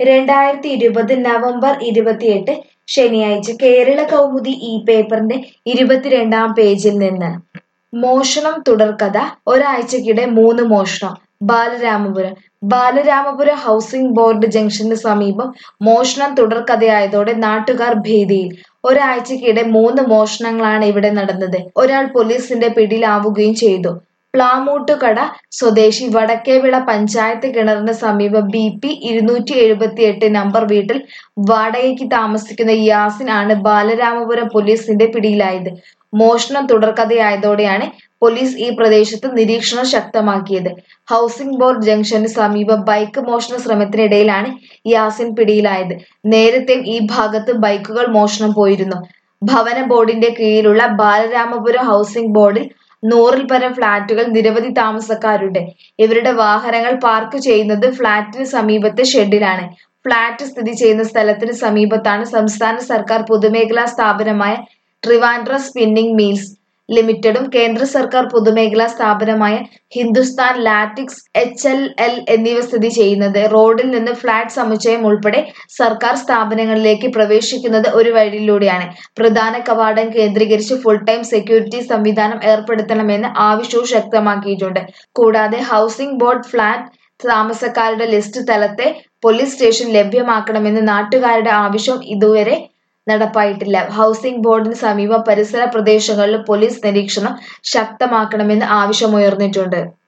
രണ്ടായിരത്തി ഇരുപത് നവംബർ ഇരുപത്തിയെട്ട് ശനിയാഴ്ച കേരള കൗമുദി ഈ പേപ്പറിന്റെ ഇരുപത്തിരണ്ടാം പേജിൽ നിന്ന് മോഷണം തുടർക്കഥ ഒരാഴ്ചക്കിടെ മൂന്ന് മോഷണം ബാലരാമപുരം ബാലരാമപുരം ഹൗസിംഗ് ബോർഡ് ജംഗ്ഷന് സമീപം മോഷണം തുടർക്കഥയായതോടെ നാട്ടുകാർ ഭീതിയിൽ ഒരാഴ്ചക്കിടെ മൂന്ന് മോഷണങ്ങളാണ് ഇവിടെ നടന്നത് ഒരാൾ പോലീസിന്റെ പിടിയിലാവുകയും ചെയ്തു പ്ലാമൂട്ടുകട സ്വദേശി വടക്കേവിള പഞ്ചായത്ത് കിണറിന് സമീപം ബി പി ഇരുന്നൂറ്റി എഴുപത്തി എട്ട് നമ്പർ വീട്ടിൽ വാടകയ്ക്ക് താമസിക്കുന്ന യാസിൻ ആണ് ബാലരാമപുരം പോലീസിന്റെ പിടിയിലായത് മോഷണം തുടർക്കഥയായതോടെയാണ് പോലീസ് ഈ പ്രദേശത്ത് നിരീക്ഷണം ശക്തമാക്കിയത് ഹൗസിംഗ് ബോർഡ് ജംഗ്ഷന് സമീപം ബൈക്ക് മോഷണ ശ്രമത്തിനിടയിലാണ് യാസിൻ പിടിയിലായത് നേരത്തെ ഈ ഭാഗത്ത് ബൈക്കുകൾ മോഷണം പോയിരുന്നു ഭവന ബോർഡിന്റെ കീഴിലുള്ള ബാലരാമപുരം ഹൗസിംഗ് ബോർഡിൽ നൂറിൽ പരം ഫ്ളാറ്റുകൾ നിരവധി താമസക്കാരുണ്ട് ഇവരുടെ വാഹനങ്ങൾ പാർക്ക് ചെയ്യുന്നത് ഫ്ളാറ്റിന് സമീപത്തെ ഷെഡിലാണ് ഫ്ളാറ്റ് സ്ഥിതി ചെയ്യുന്ന സ്ഥലത്തിന് സമീപത്താണ് സംസ്ഥാന സർക്കാർ പൊതുമേഖലാ സ്ഥാപനമായ ട്രിവാൻഡ്രം സ്പിന്നിംഗ് മിൽസ് ലിമിറ്റഡും കേന്ദ്ര സർക്കാർ പൊതുമേഖലാ സ്ഥാപനമായ Hindustan latex H L L എന്നിവ സ്ഥിതി ചെയ്യുന്നത് റോഡിൽ നിന്ന് ഫ്ളാറ്റ് സമുച്ചയം ഉൾപ്പെടെ സർക്കാർ സ്ഥാപനങ്ങളിലേക്ക് പ്രവേശിക്കുന്നത് ഒരു വഴിയിലൂടെയാണ് പ്രധാന കവാടം കേന്ദ്രീകരിച്ച് ഫുൾ ടൈം സെക്യൂരിറ്റി സംവിധാനം ഏർപ്പെടുത്തണമെന്ന് ആവശ്യവും ശക്തമാക്കിയിട്ടുണ്ട് കൂടാതെ ഹൗസിംഗ് ബോർഡ് ഫ്ളാറ്റ് താമസക്കാരുടെ ലിസ്റ്റ് തലത്തെ പോലീസ് സ്റ്റേഷൻ ലഭ്യമാക്കണമെന്ന് നാട്ടുകാരുടെ ആവശ്യം ഇതുവരെ നടപ്പായിട്ടില്ല ഹൗസിംഗ് ബോർഡിന് സമീപം പരിസര പ്രദേശങ്ങളിൽ പോലീസ് നിരീക്ഷണം ശക്തമാക്കണമെന്ന് ആവശ്യമുയർന്നിട്ടുണ്ട്